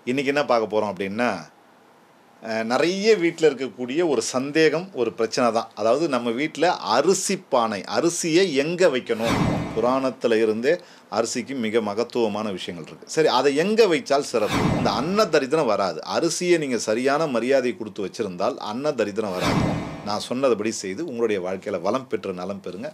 இன்றைக்கி என்ன பார்க்க போகிறோம் அப்படின்னா அஹ், நிறைய வீட்டில் இருக்கக்கூடிய ஒரு சந்தேகம் ஒரு பிரச்சனை தான் அதாவது நம்ம வீட்டில் அரிசி பானை அரிசியை எங்கே வைக்கணும் புராணத்தில் இருந்தே அரிசிக்கு மிக மகத்துவமான விஷயங்கள் இருக்குது சரி அதை எங்கே வைச்சால் சிறப்பு இந்த அன்ன தரித்திரம் வராது அரிசியை நீங்கள் சரியான மரியாதை கொடுத்து வச்சுருந்தால் அன்ன தரித்திரம் வராது நான் சொன்னதுபடி செய்து உங்களுடைய வாழ்க்கையில் வளம் பெற்று நலம் பெறுங்க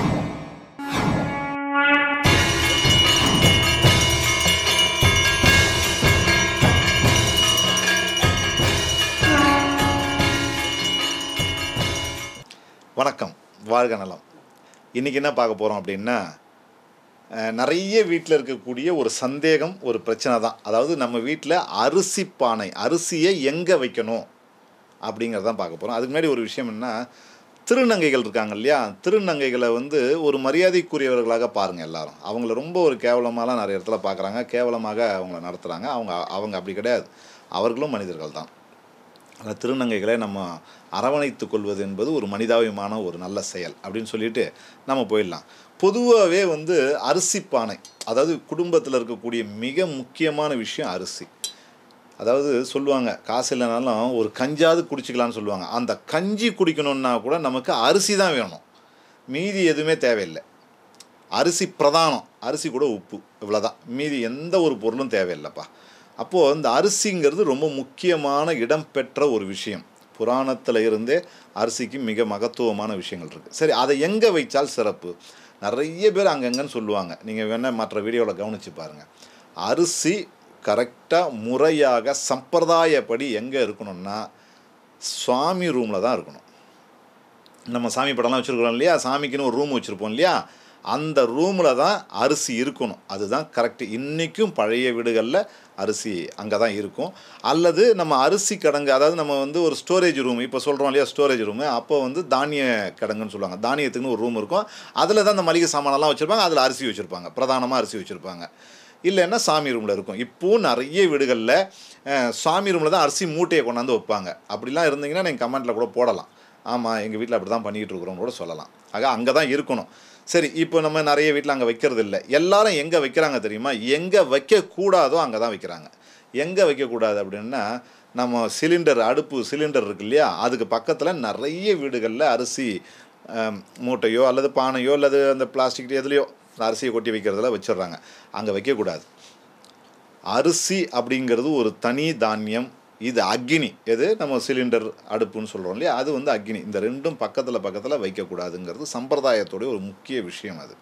வணக்கம் வாழ்க நலம் இன்றைக்கி என்ன பார்க்க போகிறோம் அப்படின்னா அஹ், நிறைய வீட்டில் இருக்கக்கூடிய ஒரு சந்தேகம் ஒரு பிரச்சனை தான் அதாவது நம்ம வீட்டில் அரிசி பானை அரிசியை எங்கே வைக்கணும் அப்படிங்கிறதான் பார்க்க போகிறோம் அதுக்கு முன்னாடி ஒரு விஷயம் என்ன திருநங்கைகள் இருக்காங்க இல்லையா திருநங்கைகளை வந்து ஒரு மரியாதைக்குரியவர்களாக பாருங்கள் எல்லாரும் அவங்கள ரொம்ப ஒரு கேவலமாலாம் நிறைய இடத்துல பார்க்குறாங்க கேவலமாக அவங்கள நடத்துகிறாங்க அவங்க அவங்க அப்படி கிடையாது அவர்களும் மனிதர்கள் தான் அந்த திருநங்கைகளை நம்ம அரவணைத்து கொள்வது என்பது ஒரு மனிதாபிமான ஒரு நல்ல செயல் அப்படின்னு சொல்லிட்டு நம்ம போயிடலாம் பொதுவாகவே வந்து அரிசி பானை அதாவது குடும்பத்தில் இருக்கக்கூடிய மிக முக்கியமான விஷயம் அரிசி அதாவது சொல்லுவாங்க காசு இல்லைனாலும் ஒரு கஞ்சாவது குடிச்சிக்கலாம்னு சொல்லுவாங்க அந்த கஞ்சி குடிக்கணுன்னா கூட நமக்கு அரிசி தான் வேணும் மீதி எதுவுமே தேவையில்லை அரிசி பிரதானம் அரிசி கூட உப்பு இவ்வளோதான் மீதி எந்த ஒரு பொருளும் தேவையில்லைப்பா அப்போது இந்த அரிசிங்கிறது ரொம்ப முக்கியமான இடம் பெற்ற ஒரு விஷயம் புராணத்தில் இருந்தே அரிசிக்கு மிக மகத்துவமான விஷயங்கள் இருக்குது சரி அதை எங்கே வைச்சால் சிறப்பு நிறைய பேர் அங்கங்கன்னு சொல்லுவாங்க நீங்கள் வேணால் மற்ற வீடியோவில் கவனித்து பாருங்கள் அரிசி கரெக்டாக முறையாக சம்பிரதாயப்படி எங்கே இருக்கணும்னா சுவாமி ரூமில் தான் இருக்கணும் நம்ம சாமி படம்லாம் வச்சுருக்கிறோம் இல்லையா சாமிக்குன்னு ஒரு ரூம் வச்சுருப்போம் இல்லையா அந்த ரூமில் தான் அரிசி இருக்கணும் அதுதான் கரெக்டு இன்றைக்கும் பழைய வீடுகளில் அரிசி அங்கே தான் இருக்கும் அல்லது நம்ம அரிசி கிடங்கு அதாவது நம்ம வந்து ஒரு ஸ்டோரேஜ் ரூம் இப்போ சொல்கிறோம் இல்லையா ஸ்டோரேஜ் ரூமு அப்போ வந்து தானிய கிடங்குன்னு சொல்லுவாங்க தானியத்துக்குன்னு ஒரு ரூம் இருக்கும் அதில் தான் அந்த மளிகை சாமானெல்லாம் வச்சுருப்பாங்க அதில் அரிசி வச்சுருப்பாங்க பிரதானமாக அரிசி வச்சுருப்பாங்க இல்லைன்னா சாமி ரூமில் இருக்கும் இப்போவும் நிறைய வீடுகளில் அஹ், சாமி ரூமில் தான் அரிசி மூட்டையை கொண்டாந்து வைப்பாங்க அப்படிலாம் இருந்தீங்கன்னா நீங்கள் கமெண்ட்டில் கூட போடலாம் ஆமாம் எங்கள் வீட்டில் அப்படி தான் பண்ணிகிட்டு இருக்கிறோம்னு கூட சொல்லலாம் ஆக அங்கே தான் இருக்கணும் சரி இப்போ நம்ம நிறைய வீட்டில் அங்கே வைக்கிறது இல்லை எல்லாரும் எங்கே வைக்கிறாங்க தெரியுமா எங்கே வைக்கக்கூடாதோ அங்கே தான் வைக்கிறாங்க எங்கே வைக்கக்கூடாது அப்படின்னா நம்ம சிலிண்டர் அடுப்பு சிலிண்டர் இருக்கு இல்லையா அதுக்கு பக்கத்தில் நிறைய வீடுகளில் அரிசி அஹ், மூட்டையோ அல்லது பானையோ அல்லது அந்த பிளாஸ்டிக் எதுலேயோ அரிசியை கொட்டி வைக்கிறதுல வச்சிடுறாங்க அங்கே வைக்கக்கூடாது அரிசி அப்படிங்கிறது ஒரு தனி தானியம் இது அக்னி எது நம்ம சிலிண்டர் அடுப்புன்னு சொல்கிறோம் இல்லையா அது வந்து அக்னி இந்த ரெண்டும் பக்கத்தில் பக்கத்தில் வைக்கக்கூடாதுங்கிறது சம்பிரதாயத்தோடைய ஒரு முக்கிய விஷயம் அது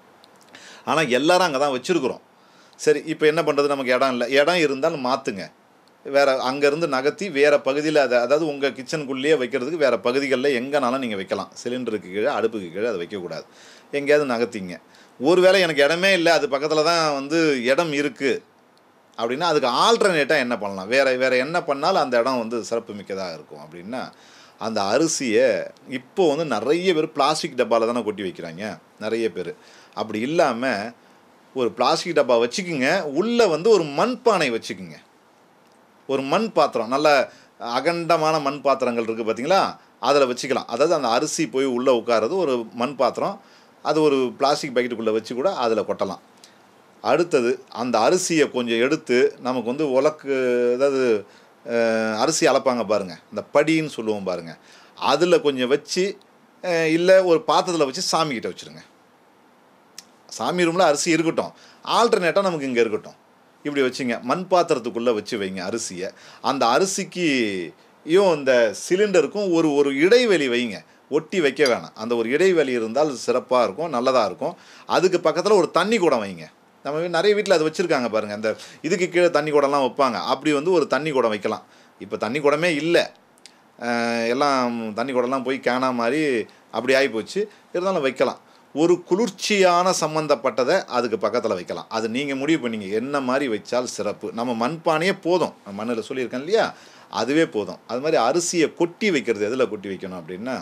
ஆனால் எல்லாரும் அங்கே தான் வச்சுருக்குறோம் சரி இப்போ என்ன பண்ணுறது நமக்கு இடம் இல்லை இடம் இருந்தாலும் மாற்றுங்க வேறு அங்கேருந்து நகர்த்தி வேறு பகுதியில் அதை அதாவது உங்கள் கிச்சனுக்குள்ளேயே வைக்கிறதுக்கு வேறு பகுதிகளில் எங்கேனாலும் நீங்கள் வைக்கலாம் சிலிண்டருக்கு கீழே அடுப்புக்கு கீழே அதை வைக்கக்கூடாது எங்கேயாவது நகர்த்திங்க ஒருவேளை எனக்கு இடமே இல்லை அது பக்கத்தில் தான் வந்து இடம் இருக்குது அப்படின்னா அதுக்கு ஆல்டர்னேட்டாக என்ன பண்ணலாம் வேறு வேறு என்ன பண்ணாலும் அந்த இடம் வந்து சிறப்பு மிக்கதாக இருக்கும் அப்படின்னா அந்த அரிசியை இப்போ வந்து நிறைய பேர் பிளாஸ்டிக் டப்பாவில் தானே கொட்டி வைக்கிறாங்க நிறைய பேர் அப்படி இல்லாமல் ஒரு பிளாஸ்டிக் டப்பா வச்சுக்கிங்க உள்ளே வந்து ஒரு மண்பானை வச்சுக்குங்க ஒரு மண் பாத்திரம் நல்ல அகண்டமான மண் பாத்திரங்கள் இருக்குது பார்த்தீங்களா அதில் வச்சுக்கலாம் அதாவது அந்த அரிசி போய் உள்ளே உட்காருறது ஒரு மண் பாத்திரம் அது ஒரு பிளாஸ்டிக் பக்கெட்டுக்குள்ளே வச்சு கூட அதில் கொட்டலாம் அடுத்தது அந்த அரிசியை கொஞ்சம் எடுத்து நமக்கு வந்து உலக்கு அதாவது அஹ், அரிசி அளப்பாங்க பாருங்கள் இந்த படின்னு சொல்லுவோம் பாருங்கள் அதில் கொஞ்சம் வச்சு அஹ், இல்லை ஒரு பாத்திரத்தில் வச்சு சாமிக்கிட்ட வச்சுருங்க சாமி ரூமில் அரிசி இருக்கட்டும் ஆல்டர்னேட்டாக நமக்கு இங்கே இருக்கட்டும் இப்படி வச்சுங்க மண் பாத்திரத்துக்குள்ளே வச்சு வைங்க அரிசியை அந்த அரிசிக்கும் இந்த சிலிண்டருக்கும் ஒரு ஒரு இடைவெளி வைங்க ஒட்டி வைக்க வேணாம் அந்த ஒரு இடைவெளி இருந்தால் சிறப்பாக இருக்கும் நல்லதாக இருக்கும் அதுக்கு பக்கத்தில் ஒரு தண்ணி குடம் வைங்க நம்ம வீ- நிறைய வீட்டில் அது வச்சுருக்காங்க பாருங்கள் அந்த இதுக்கு கீழே தண்ணி குடம்லாம் வைப்பாங்க அப்படி வந்து ஒரு தண்ணி குடம் வைக்கலாம் இப்போ தண்ணி குடமே இல்லை அஹ் எல்லாம் தண்ணி குடம்லாம் போய் கேனா மாதிரி அப்படி ஆகிப்போச்சு இருந்தாலும் வைக்கலாம் ஒரு குளிர்ச்சியான சம்மந்தப்பட்டதை அதுக்கு பக்கத்தில் வைக்கலாம் அது நீங்கள் முடிவு பண்ணீங்க என்ன மாதிரி வச்சால் சிறப்பு நம்ம மண்பானையே போதும் நான் மண்ணில் சொல்லியிருக்கேன் இல்லையா அதுவே போதும் அது மாதிரி அரிசியை கொட்டி வைக்கிறது எதில் கொட்டி வைக்கணும் அப்படின்னா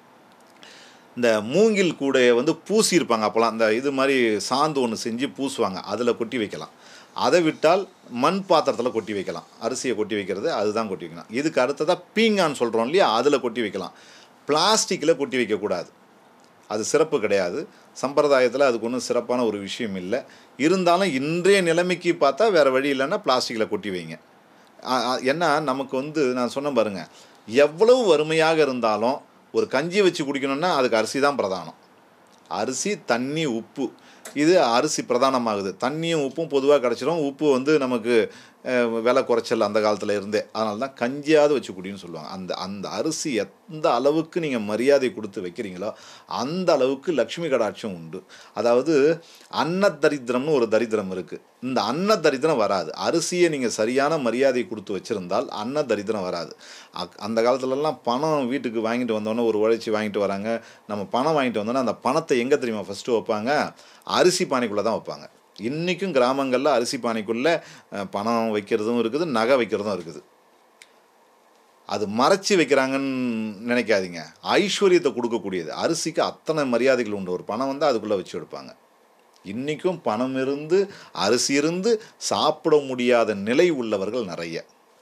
இந்த மூங்கில் கூடையை வந்து பூசியிருப்பாங்க அப்போலாம் அந்த இது மாதிரி சாந்து ஒன்று செஞ்சு பூசுவாங்க அதில் கொட்டி வைக்கலாம் அதை விட்டால் மண் பாத்திரத்தில் கொட்டி வைக்கலாம் அரிசியை கொட்டி வைக்கிறது அதுதான் கொட்டி வைக்கலாம் இதுக்கு அடுத்ததாக பீங்கான்னு சொல்கிறோம் இல்லையா அதில் கொட்டி வைக்கலாம் பிளாஸ்டிக்கில் கொட்டி வைக்கக்கூடாது அது சிறப்பு கிடையாது சம்பிரதாயத்தில் அதுக்கு ஒன்றும் சிறப்பான ஒரு விஷயம் இல்லை இருந்தாலும் இன்றைய நிலைமைக்கு பார்த்தா வேறு வழி இல்லைன்னா பிளாஸ்டிக்கில் கொட்டி வைங்க அ- அ- ஏன்னா நமக்கு வந்து நான் சொன்னேன் பாருங்க எவ்வளவு வறுமையாக இருந்தாலும் ஒரு கஞ்சி வச்சு குடிக்கணும்னா அதுக்கு அரிசி தான் பிரதானம் அரிசி தண்ணி உப்பு இது அரிசி பிரதானமாகுது தண்ணியும் உப்பும் பொதுவாக கிடச்சிரும் உப்பு வந்து நமக்கு அஹ், விலை குறைச்சல் அந்த காலத்தில் இருந்தே அதனால தான் கஞ்சியாவது வச்சு குடின்னு சொல்லுவாங்க அந்த அந்த அரிசி எந்த அளவுக்கு நீங்கள் மரியாதை கொடுத்து வைக்கிறீங்களோ அந்த அளவுக்கு லக்ஷ்மி கடாட்சம் உண்டு அதாவது அன்ன தரித்திரம்னு ஒரு தரித்திரம் இருக்குது இந்த அன்ன தரித்திரம் வராது அரிசியை நீங்கள் சரியான மரியாதை கொடுத்து வச்சுருந்தால் அன்ன தரித்திரம் வராது அக்- அந்த காலத்துலலாம் பணம் வீட்டுக்கு வாங்கிட்டு வந்தோன்னே ஒரு உழைச்சி வாங்கிட்டு வராங்க நம்ம பணம் வாங்கிட்டு வந்தோன்னே அந்த பணத்தை எங்கே தெரியுமா ஃபஸ்ட்டு வைப்பாங்க அரிசி பானைக்குள்ளே தான் வைப்பாங்க இன்றைக்கும் கிராமங்களில் அரிசி பானைக்குள்ளே அஹ், பணம் வைக்கிறதும் இருக்குது நகை வைக்கிறதும் இருக்குது அது மறைச்சி வைக்கிறாங்கன்னு நினைக்காதீங்க ஐஸ்வர்யத்தை கொடுக்கக்கூடியது அரிசிக்கு அத்தனை மரியாதைகள் உண்டு ஒரு பணம் வந்து அதுக்குள்ளே வச்சு எடுப்பாங்க இன்றைக்கும் பணம் இருந்து அரிசி இருந்து சாப்பிட முடியாத நிலை உள்ளவர்கள் நிறைய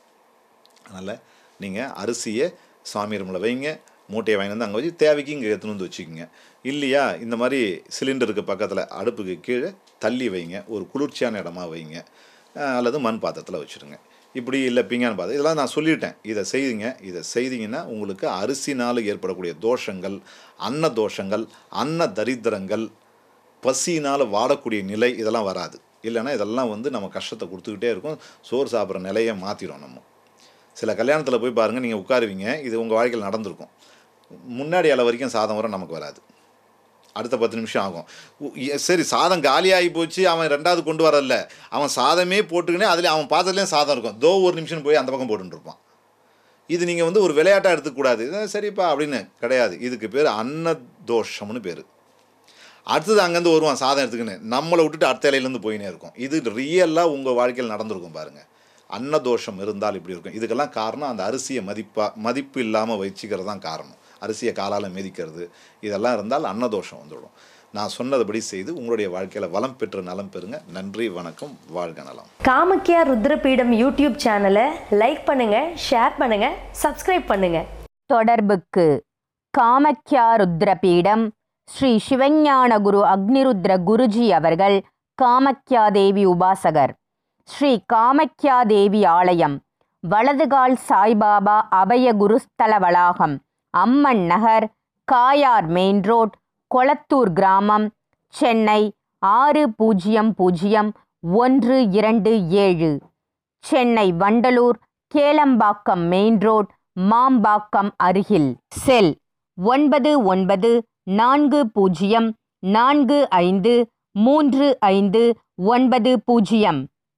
அதனால் நீங்கள் அரிசியை சாமி ரூமில் வைங்க மூட்டையை வாங்கி வந்து அங்கே வச்சு தேவைக்கு இங்கே எடுத்துன்னு வந்து வச்சுக்கோங்க இல்லையா இந்த மாதிரி சிலிண்டருக்கு பக்கத்தில் அடுப்புக்கு கீழே தள்ளி வைங்க ஒரு குளிர்ச்சியான இடமா வைங்க அஹ் அல்லது மண் பாத்திரத்தில் வச்சுருங்க இப்படி இல்லை பிங்கான் பாத்திரம் இதெல்லாம் நான் சொல்லிட்டேன் இதை செய்யுங்க இதை செய்தீங்கன்னா உங்களுக்கு அரிசினால் ஏற்படக்கூடிய தோஷங்கள் அன்ன தோஷங்கள் அன்ன தரித்திரங்கள் பசியினால் வாடக்கூடிய நிலை இதெல்லாம் வராது இல்லைன்னா இதெல்லாம் வந்து நம்ம கஷ்டத்தை கொடுத்துக்கிட்டே இருக்கும் சோறு சாப்பிட்ற நிலையை மாற்றிடும் நம்ம சில கல்யாணத்தில் போய் பாருங்கள் நீங்கள் உட்காருவீங்க இது உங்கள் வாழ்க்கையில் நடந்திருக்கும் முன்னாடி அளவு வரைக்கும் சாதம் வர நமக்கு வராது அடுத்த பத்து நிமிஷம் ஆகும் உ- எ- சரி சாதம் காலியாகி போச்சு அவன் ரெண்டாவது கொண்டு வரல அவன் சாதமே போட்டுக்கினே அதில் அவன் பாத்திரத்துலேயும் சாதம் இருக்கும் தோ ஒரு நிமிஷம் போய் அந்த பக்கம் போட்டுட்டு இருப்பான் இது நீங்கள் வந்து ஒரு விளையாட்டாக எடுத்துக்கூடாது இது சரிப்பா அப்படின்னு கிடையாது இதுக்கு பேர் அன்னதோஷம்னு பேர் அடுத்தது அங்கேருந்து வருவான் சாதம் எடுத்துக்கின்னு நம்மளை விட்டுட்டு அடுத்த இலையிலேருந்து போயினே இருக்கும் இது ரியலாக உங்கள் வாழ்க்கையில் நடந்திருக்கும் பாருங்கள் அன்னதோஷம் இருந்தால் இப்படி இருக்கும் இதுக்கெல்லாம் காரணம் அந்த அரிசியை மதிப்பா மதிப்பு இல்லாமல் வச்சுக்கிறது தான் காரணம் அரிசியை காலால் மிதிக்கிறது இதெல்லாம் இருந்தால் அன்னதோஷம் வந்துடும் நான் சொன்னதுபடி செய்து உங்களுடைய வாழ்க்கையில் வளம் பெற்று நலம் பெறுங்க நன்றி வணக்கம் வாழ்க நலம் காமக்கியா ருத்ரபீடம் யூடியூப் சேனலை லைக் பண்ணுங்க ஷேர் பண்ணுங்க சப்ஸ்கிரைப் பண்ணுங்க தொடர்புக்கு காமக்யா ருத்ரபீடம் ஸ்ரீ சிவஞான குரு அக்னிருத்ர குருஜி அவர்கள் காமக்யா தேவி உபாசகர் ஸ்ரீ காமக்யா தேவி ஆலயம் வலதுகால் சாய்பாபா அபய குருஸ்தல வளாகம் அம்மன் நகர் காயார் மெயின் ரோட் கொளத்தூர் கிராமம் சென்னை ஆறு பூஜ்ஜியம் பூஜ்ஜியம் ஒன்று இரண்டு ஏழு சென்னை வண்டலூர் கேளம்பாக்கம் மெயின் ரோட் மாம்பாக்கம் அருகில் செல் ஒன்பது ஒன்பது நான்கு பூஜ்ஜியம் நான்கு ஐந்து மூன்று ஐந்து ஒன்பது பூஜ்ஜியம்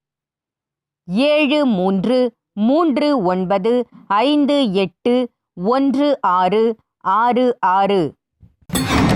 ஏழு மூன்று மூன்று ஒன்பது ஐந்து எட்டு ஒன்று ஆறு ஆறு ஆறு